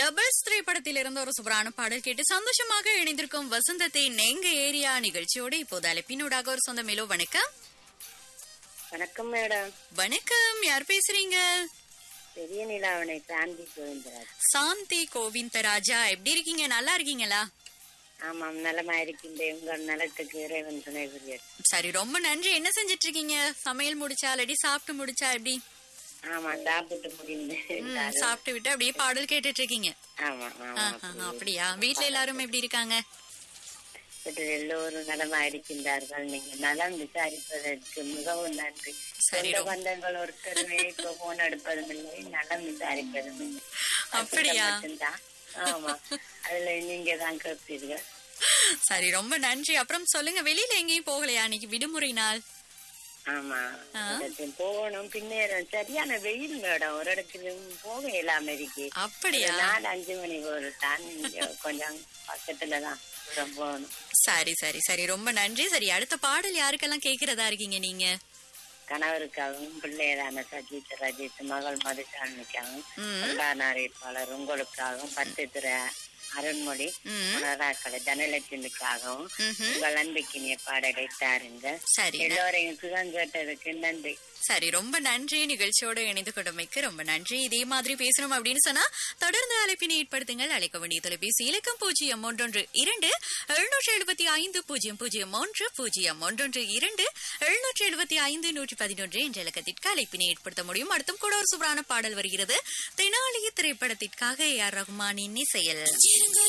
Doubles திரைப்படத்தில் இருந்த ஒரு சூப்பரான பாடல் கேட்டு சந்தோஷமாக இணைந்திருக்கும் வசந்தத்தை நெங்க ஏரியா நிகழ்ச்சியோடு இப்போது அழைப்பினூடாக ஒரு சொந்த மேலோ வணக்கம் வணக்கம் மேடம் வணக்கம் யார் பேசுறீங்க பெரிய நிலாவணை சாந்தி கோவிந்தராஜ் சாந்தி கோவிந்தராஜா எப்படி இருக்கீங்க நல்லா இருக்கீங்களா ஆமாம் நலமா இருக்கின்றேன் உங்கள் நலத்துக்கு இறைவன் துணை புரியர் சரி ரொம்ப நன்றி என்ன செஞ்சிட்டு இருக்கீங்க சமையல் முடிச்சா ஆல்ரெடி சாப்பிட்டு முடிச்சா எப்படி ஆமா சாப்பிட்டு முடிந்து ம், சாப்பிட்டு விட்டு அப்படியே பாடல் கேட்டுட்டு இருக்கீங்க ஆமா ஆமா ஆஹா, அப்படியா வீட்ல எல்லாரும் எப்படி இருக்காங்க வீட்டில் எல்லோரும் நலமா இருக்கின்றார்கள் நீங்க நலம் விசாரிப்பதற்கு மிகவும் நன்றி சரி, சொந்த ரொம்ப- பந்தங்கள் ஒருத்தருமே இப்ப போன் எடுப்பதும் இல்லை நலம் விசாரிப்பதும் இல்லை அப்படியா? அது மட்டும்தான். ஆமா அதுல நீங்க தான் கேட்பீர்கள் சரி ரொம்ப நன்றி அப்புறம் சொல்லுங்க வெளியில எங்கேயும் போகலையா இன்னைக்கு விடுமுறை நாள் ஆமா ஆ. இடத்துக்கு போகணும் பின்னேறம் சரியான வெயில் மேடம் ஒரு இடத்துல போக இல்லாம இருக்கு அப்படியா நாலு அஞ்சு மணி ஒரு தான் இங்க கொஞ்சம் பக்கத்துலதான் தூரம் போகணும் சரி சரி சரி ரொம்ப நன்றி சரி அடுத்த பாடல் யாருக்கெல்லாம் கேக்குறதா இருக்கீங்க நீங்க கணவருக்காகவும் பிள்ளையரான சஜித் ரஜித் மகள் மதுசாமிக்காகவும் ம். பிரதான அறிவிப்பாளர் உங்களுக்காகவும் பத்து திற அருண்மொழி ம். மலராக்களை தனலட்சுமிக்காகவும் ம்ஹும். உங்கள் அன்பிக்கினிய பாடலை தாருங்க சரி எல்லோரையும் சுகம் கேட்டதுக்கு நன்றி சரி ரொம்ப நன்றி நிகழ்ச்சியோட இணைந்து கொண்டமைக்கு ரொம்ப நன்றி இதே மாதிரி பேசணும் அப்படின்னு சொன்னா தொடர்ந்து அழைப்பினை ஏற்படுத்துங்கள் அழைக்க வேண்டிய தொலைபேசி இலக்கம் பூஜ்ஜியம் ஒன்றொன்று இரண்டு எழுநூற்றி எழுபத்தி ஐந்து பூஜ்ஜியம் பூஜ்ஜியம் ஒன்று பூஜ்ஜியம் ஒன்றொன்று இரண்டு எழுநூற்றி எழுபத்தி ஐந்து நூற்றி பதினொன்று என்ற இலக்கத்திற்கு அழைப்பினை ஏற்படுத்த முடியும் அடுத்தும் கூட ஒரு சூப்பரான பாடல் வருகிறது தெனாலி திரைப்படத்திற்காக ஏ ஆர் ரகுமானின் இசையில்